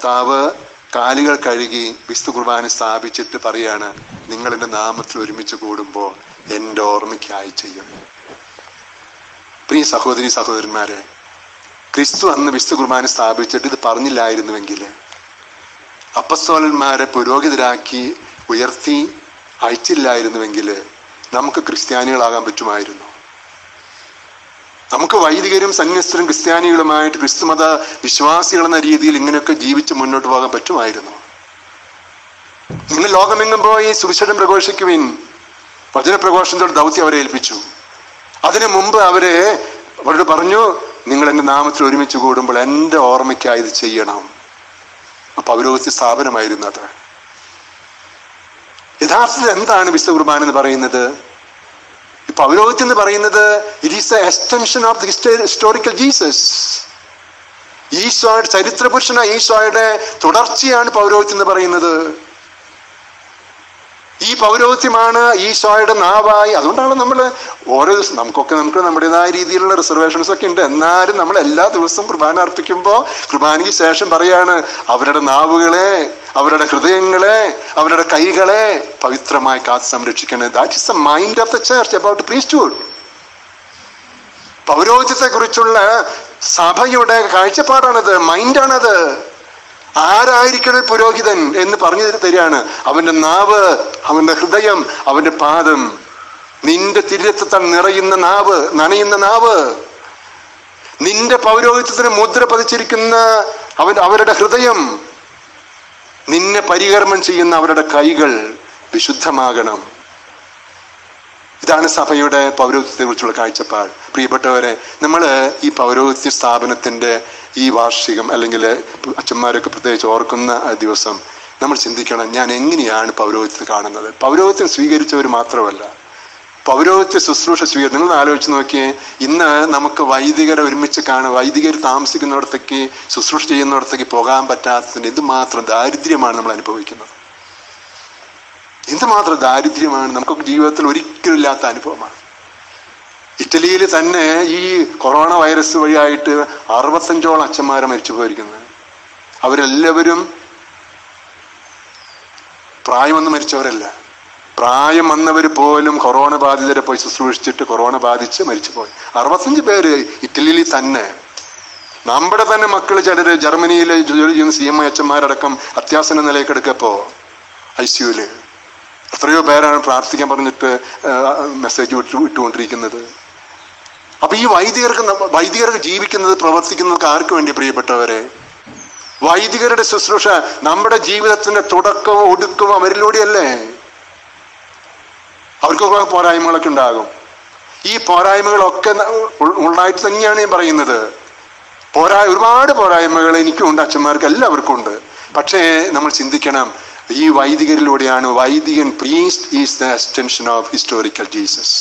കർത്താവ് കാലുകൾ കഴുകി വിശുദ്ധ കുർബാന സ്ഥാപിച്ചിട്ട് പറയാണ് നിങ്ങൾ എൻ്റെ നാമത്തിൽ ഒരുമിച്ച് കൂടുമ്പോൾ എൻ്റെ ഓർമ്മയ്ക്കായി ചെയ്യും പ്രിയ സഹോദരി സഹോദരന്മാരെ ക്രിസ്തു അന്ന് വിശുദ്ധ കുർബാന സ്ഥാപിച്ചിട്ട് ഇത് പറഞ്ഞില്ലായിരുന്നുവെങ്കിൽ അപ്പസ്തോലന്മാരെ പുരോഹിതരാക്കി ഉയർത്തി അയച്ചില്ലായിരുന്നുവെങ്കിൽ നമുക്ക് ക്രിസ്ത്യാനികളാകാൻ പറ്റുമായിരുന്നു നമുക്ക് വൈദികരും സന്യസ്തരും ക്രിസ്ത്യാനികളുമായിട്ട് ക്രിസ്തുമത വിശ്വാസികൾ എന്ന രീതിയിൽ ഇങ്ങനെയൊക്കെ ജീവിച്ച് മുന്നോട്ട് പോകാൻ പറ്റുമായിരുന്നു നിങ്ങൾ ലോകമെങ്ങും പോയി സുവിശേഷം പ്രഘോഷിക്കുവിൻ വചന പ്രഘോഷണത്തോട് ദൗത്യം അവരെ ഏൽപ്പിച്ചു അതിനു മുമ്പ് അവരെ അവരോട് പറഞ്ഞു നിങ്ങൾ എൻ്റെ നാമത്തിൽ ഒരുമിച്ച് കൂടുമ്പോൾ എൻ്റെ ഓർമ്മയ്ക്കായി ഇത് ചെയ്യണം പൗരോഹിത്യ സ്ഥാപനമായിരുന്നു അത് യഥാർത്ഥത്തിൽ എന്താണ് വിശുദ്ധ കുർബാന എന്ന് പറയുന്നത് ഈ പൗരോഹിത്യം എന്ന് പറയുന്നത് it is the extension of the historical Jesus ഈശോയുടെ ചരിത്ര പുരുഷനായ ഈശോയുടെ തുടർച്ചയാണ് പൗരോഹിത്യം എന്ന് പറയുന്നത് ഈ പൗരോഹിത്യമാണ് ഈശോയുടെ നാവായി അതുകൊണ്ടാണ് നമ്മൾ ഓരോ ദിവസം നമുക്കൊക്കെ നമുക്ക് നമ്മുടേതായ രീതിയിലുള്ള റിസർവേഷൻസ് ഒക്കെ ഉണ്ട് എന്നാലും നമ്മൾ എല്ലാ ദിവസവും കുർബാന അർപ്പിക്കുമ്പോൾ കുർബാനയ്ക്ക് ശേഷം പറയാണ് അവരുടെ നാവുകളെ അവരുടെ ഹൃദയങ്ങളെ അവരുടെ കൈകളെ പവിത്രമായി കാത്ത് സംരക്ഷിക്കണം that is the mind of the church about priesthood പൗരോഹിത്യത്തെ കുറിച്ചുള്ള സഭയുടെ കാഴ്ചപ്പാടാണത് മൈൻഡാണത് ആരായിരിക്കണം ഒരു പുരോഹിതൻ എന്ന് പറഞ്ഞു തരികയാണ് അവന്റെ നാവ് അവന്റെ ഹൃദയം അവന്റെ പാദം നിന്റെ തിരുരക്തത്താൽ നിറയുന്ന നാവ് നനയുന്ന നാവ് നിന്റെ പൗരോഹിത്യത്തിന് മുദ്ര പതിച്ചിരിക്കുന്ന അവൻ അവരുടെ ഹൃദയം നിന്നെ പരികർമ്മം ചെയ്യുന്ന അവരുടെ കൈകൾ വിശുദ്ധമാകണം ഇതാണ് സഭയുടെ പൗരോഹിത്യത്തെ കുറിച്ചുള്ള കാഴ്ചപ്പാട് പ്രിയപ്പെട്ടവരെ നമ്മൾ ഈ പൗരോഹിത്യ സ്ഥാപനത്തിന്റെ ഈ വാർഷികം അല്ലെങ്കിൽ അച്ഛന്മാരൊക്കെ പ്രത്യേകിച്ച് ഓർക്കുന്ന ആ ദിവസം നമ്മൾ ചിന്തിക്കണം ഞാൻ എങ്ങനെയാണ് പൗരോഹിത്യത്തെ കാണുന്നത് പൗരോഹിത്യം സ്വീകരിച്ചവർ മാത്രമല്ല പൗരോഹിത്യ ശുശ്രൂഷ സ്വീകരണം നിങ്ങൾ ആലോചിച്ച് നോക്കിയേ ഇന്ന് നമുക്ക് വൈദികരെ ഒരുമിച്ച് കാണുക വൈദികർ താമസിക്കുന്നിടത്തേക്ക് ശുശ്രൂഷ ചെയ്യുന്നിടത്തേക്ക് പോകാൻ പറ്റാത്തതിന് എന്തുമാത്രം ദാരിദ്ര്യമാണ് നമ്മൾ അനുഭവിക്കുന്നത് എന്തുമാത്രം ദാരിദ്ര്യമാണ് നമുക്കൊക്കെ ജീവിതത്തിൽ ഒരിക്കലും ഇല്ലാത്ത അനുഭവമാണ് ഇറ്റലിയിൽ തന്നെ ഈ കൊറോണ വൈറസ് വഴിയായിട്ട് അറുപത്തഞ്ചോളം അച്ഛന്മാരെ മരിച്ചു പോയിരിക്കുന്നത് അവരെല്ലാവരും പ്രായം വന്ന് മരിച്ചവരല്ല പ്രായം വന്നവർ പോലും കൊറോണ ബാധിതരെ പോയി ശുശ്രൂഷിച്ചിട്ട് കൊറോണ ബാധിച്ച് മരിച്ചുപോയി അറുപത്തഞ്ച് പേര് ഇറ്റലിയിൽ തന്നെ നമ്മുടെ തന്നെ മക്കൾ ചിലര് ജർമ്മനിയിലെ ജോലി ചെയ്യുന്ന സി എം ഐ അച്ഛന്മാരടക്കം അത്യാസന നിലയ്ക്ക് എടുക്കപ്പോ ഐ സിയുല് എത്രയോ പേരാണ് പ്രാർത്ഥിക്കാൻ പറഞ്ഞിട്ട് മെസ്സേജ് വിട്ടു വിട്ടുകൊണ്ടിരിക്കുന്നത് അപ്പൊ ഈ വൈദികർക്ക് നമ്മ- വൈദികർക്ക് ജീവിക്കുന്നത് പ്രവർത്തിക്കുന്നതൊക്കെ ആർക്ക് വേണ്ടി പ്രിയപ്പെട്ടവരെ വൈദികരുടെ ശുശ്രൂഷ നമ്മുടെ ജീവിതത്തിന്റെ തുടക്കവും ഒടുക്കവും അവരിലൂടെയല്ലേ അവർക്കൊക്കെ പോരായ്മകളൊക്കെ ഉണ്ടാകും ഈ പോരായ്മകളൊക്കെ ന- ഉൾ- ഉണ്ടായിട്ട് തന്നെയാണ് ഞാൻ പറയുന്നത് പോരാ ഒരുപാട് പോരായ്മകൾ എനിക്കും ഉണ്ട് അച്ഛന്മാർക്ക് എല്ലാവർക്കും ഉണ്ട് പക്ഷേ നമ്മൾ ചിന്തിക്കണം ഈ വൈദികരിലൂടെയാണ് വൈദികൻ priest is the extension of historical Jesus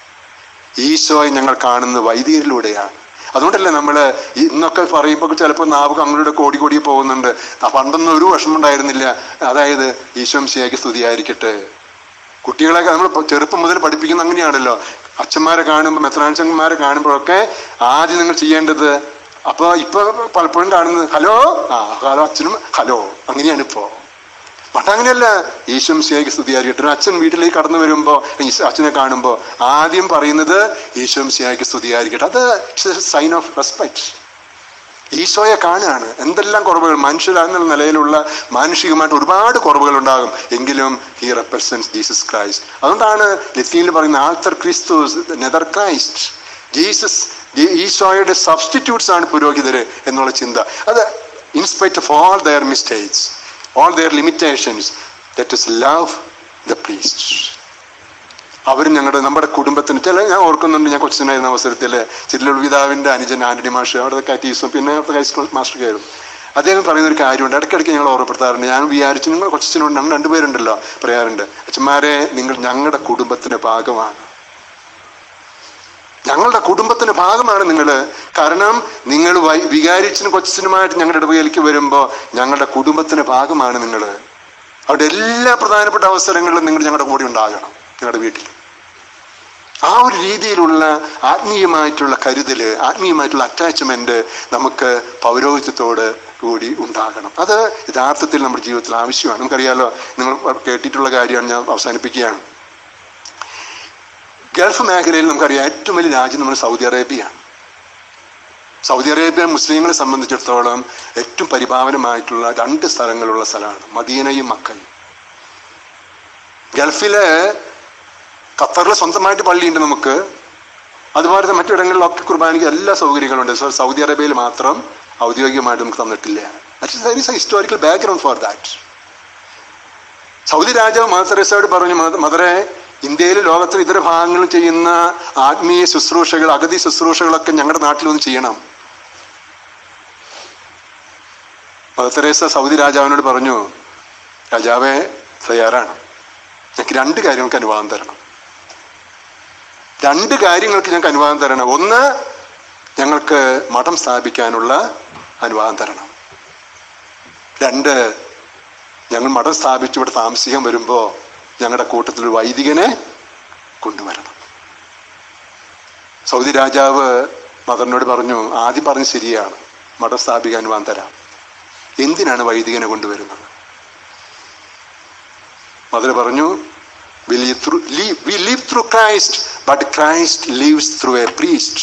ഈശോയെ ഞങ്ങൾ കാണുന്നത് വൈദികരിലൂടെയാണ് അതുകൊണ്ടല്ലേ നമ്മൾ ഇന്നൊക്കെ പറയുമ്പോൾ ചിലപ്പോൾ നാവുക അങ്ങോട്ട് കോടി കോടി പോകുന്നുണ്ട് ആ പണ്ടൊന്നും ഒരു വിഷമം ഉണ്ടായിരുന്നില്ല അതായത് ഈശോം ശിയാക്കി സ്തുതിയായിരിക്കട്ടെ കുട്ടികളെയൊക്കെ നമ്മൾ ചെറുപ്പം മുതൽ പഠിപ്പിക്കുന്ന അങ്ങനെയാണല്ലോ അച്ഛന്മാരെ കാണുമ്പോൾ മെത്രാൻസന്മാരെ കാണുമ്പോഴൊക്കെ ആദ്യം നിങ്ങൾ ചെയ്യേണ്ടത് അപ്പൊ ഇപ്പൊ പലപ്പോഴും കാണുന്നത് ഹലോ ആ ഹലോ അച്ഛനും ഹലോ അങ്ങനെയാണ് ഇപ്പോ പണ്ട് അങ്ങനെയല്ല ഈശോം ശിയാക്കി സ്തുതിയായിരിക്കട്ടെ ഒരു അച്ഛൻ വീട്ടിലേക്ക് കടന്നു വരുമ്പോ ഈശോ അച്ഛനെ കാണുമ്പോ ആദ്യം പറയുന്നത് ഈശോം ശിയാക്കി സ്തുതിയായിരിക്കട്ടെ അത് സൈൻ ഓഫ് റെസ്പെക്ട് ഈശോയെ കാണുകയാണ് എന്തെല്ലാം കുറവുകൾ മനുഷ്യരെന്നുള്ള നിലയിലുള്ള മാനുഷികമായിട്ട് ഒരുപാട് കുറവുകൾ ഉണ്ടാകും എങ്കിലും ഹി റെപ്രസെന്റ് ജീസസ് ക്രൈസ്റ്റ് അതുകൊണ്ടാണ് ലത്തീനിൽ പറയുന്ന ആൾത്തർ ക്രിസ്തു നെതർ ക്രൈസ്റ്റ് ജീസസ് ഈ- ഈശോയുടെ സബ്സ്റ്റിറ്റ്യൂട്ട്സ് ആണ് പുരോഹിതര് എന്നുള്ള ചിന്ത അത് in spite of all their mistakes all their limitations that is love the priest അവരും ഞങ്ങളുടെ നമ്മുടെ കുടുംബത്തിന് ചില ഞാൻ ഓർക്കുന്നുണ്ട് ഞാൻ കൊച്ചിനായിരുന്ന അവസരത്തിൽ ചില്ലൂർ പിതാവിന്റെ അനുജൻ ആന്റണി മാഷ് അവിടുത്തെ കാറ്റീസും പിന്നെ അവിടുത്തെ ഹൈസ്കൂൾ മാസ്റ്റർ ആയിരുന്നു അദ്ദേഹം പറയുന്ന ഒരു കാര്യമുണ്ട് ഇടയ്ക്കിടയ്ക്ക് ഞങ്ങൾ ഓർമ്മപ്പെടുത്താറുണ്ട് ഞാൻ വിചാരിച്ചു നിങ്ങൾ കൊച്ചിനുണ്ട് ഞങ്ങൾ രണ്ടുപേരുണ്ടല്ലോ പറയാറുണ്ട് അച്ഛന്മാരെ നിങ്ങൾ ഞങ്ങളുടെ കുടുംബത്തിന്റെ ഭാഗമാണ് ഞങ്ങളുടെ കുടുംബത്തിന്റെ ഭാഗമാണ് നിങ്ങൾ കാരണം നിങ്ങൾ വൈ- വികാരിച്ചനും കൊച്ചിനുമായിട്ട് ഞങ്ങളുടെ ഇടവകയിലേക്ക് വരുമ്പോൾ ഞങ്ങളുടെ കുടുംബത്തിന്റെ ഭാഗമാണ് നിങ്ങൾ അവിടെ എല്ലാ പ്രധാനപ്പെട്ട അവസരങ്ങളിലും നിങ്ങൾ ഞങ്ങളുടെ കൂടെ ഉണ്ടാകണം നിങ്ങളുടെ വീട്ടിൽ ആ ഒരു രീതിയിലുള്ള ആത്മീയമായിട്ടുള്ള കരുതല് ആത്മീയമായിട്ടുള്ള അറ്റാച്ച്മെന്റ് നമുക്ക് പൗരോഹിത്യത്തോട് കൂടി ഉണ്ടാകണം അത് യഥാർത്ഥത്തിൽ നമ്മുടെ ജീവിതത്തിൽ ആവശ്യമാണ് നമുക്കറിയാലോ നിങ്ങൾ കേട്ടിട്ടുള്ള കാര്യമാണ് ഞാൻ അവസാനിപ്പിക്കുകയാണ് ഗൾഫ് മേഖലയിൽ നമുക്കറിയാം ഏറ്റവും വലിയ രാജ്യം നമ്മുടെ സൗദി അറേബ്യയാണ് സൗദി അറേബ്യ മുസ്ലിങ്ങളെ സംബന്ധിച്ചിടത്തോളം ഏറ്റവും പരിഭാവനമായിട്ടുള്ള രണ്ട് സ്ഥലങ്ങളുള്ള സ്ഥലമാണ് മദീനയും മക്കയും ഗൾഫിലെ ഖത്തറിൽ സ്വന്തമായിട്ട് പള്ളിയുണ്ട് നമുക്ക് അതുപോലെ തന്നെ മറ്റിടങ്ങളിലൊക്കെ കുർബാനയ്ക്ക് എല്ലാ സൗകര്യങ്ങളുണ്ട് സോ സൗദി അറേബ്യയിൽ മാത്രം ഔദ്യോഗികമായിട്ട് നമുക്ക് തന്നിട്ടില്ല there is a historical background for that Saudi രാജാവ് മദറസയോട് പറഞ്ഞു "മദ- മദറെ ഇന്ത്യയിൽ ലോകത്തിലെ ഇതര ഭാഗങ്ങളിൽ ചെയ്യുന്ന ആത്മീയ ശുശ്രൂഷകൾ അഗതി ശുശ്രൂഷകളൊക്കെ ഞങ്ങളുടെ നാട്ടിൽ ഒന്ന് ചെയ്യണം മദർ തെരേസ സൗദി രാജാവിനോട് പറഞ്ഞു രാജാവെ തയ്യാറാണ് ഞങ്ങൾക്ക് രണ്ട് കാര്യങ്ങൾക്ക് അനുവാദം തരണം രണ്ട് കാര്യങ്ങൾക്ക് ഞങ്ങൾക്ക് അനുവാദം തരണം ഒന്ന് ഞങ്ങൾക്ക് മഠം സ്ഥാപിക്കാനുള്ള അനുവാദം തരണം രണ്ട് ഞങ്ങൾ മഠം സ്ഥാപിച്ച് ഇവിടെ താമസിക്കാൻ വരുമ്പോൾ ഞങ്ങളുടെ കൂട്ടത്തിൽ ഒരു വൈദികനെ കൊണ്ടുവരണം സൗദി രാജാവ് മദറിനോട് പറഞ്ഞു ആദ്യം പറഞ്ഞ് ശരിയാണ് മഠം സ്ഥാപിക്കാൻ അനുവാദം തരാം എന്തിനാണ് വൈദികനെ കൊണ്ടുവരുന്നത് മദർ പറഞ്ഞു we live through, live, we live through Christ, but Christ lives through a priest.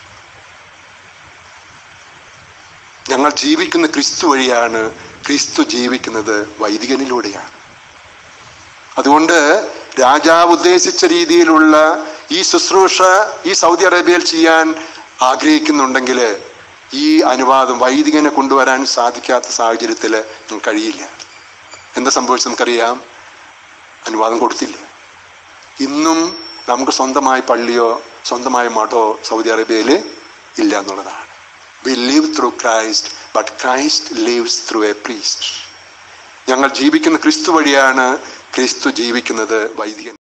ഞങ്ങൾ ജീവിക്കുന്ന ക്രിസ്തു വഴിയാണ് ക്രിസ്തു ജീവിക്കുന്നത് വൈദികനിലൂടെയാണ് അതുകൊണ്ട് രാജാവ് ഉദ്ദേശിച്ച രീതിയിലുള്ള ഈ ശുശ്രൂഷ ഈ സൗദി അറേബ്യയിൽ ചെയ്യാൻ ആഗ്രഹിക്കുന്നുണ്ടെങ്കിൽ ഈ അനുവാദം വൈദികനെ കൊണ്ടുവരാൻ സാധിക്കാത്ത സാഹചര്യത്തിൽ നമുക്ക് കഴിയില്ല എന്താ സംഭവിച്ചത് നമുക്കറിയാം അനുവാദം കൊടുത്തില്ല ഇന്നും നമുക്ക് സ്വന്തമായി പള്ളിയോ സ്വന്തമായ മഠോ സൗദി അറേബ്യയിൽ ഇല്ല എന്നുള്ളതാണ് we live through Christ but Christ lives through a priest ഞങ്ങൾ ജീവിക്കുന്ന ക്രിസ്തു വഴിയാണ് ക്രിസ്തു ജീവിക്കുന്നത് വൈദികൻ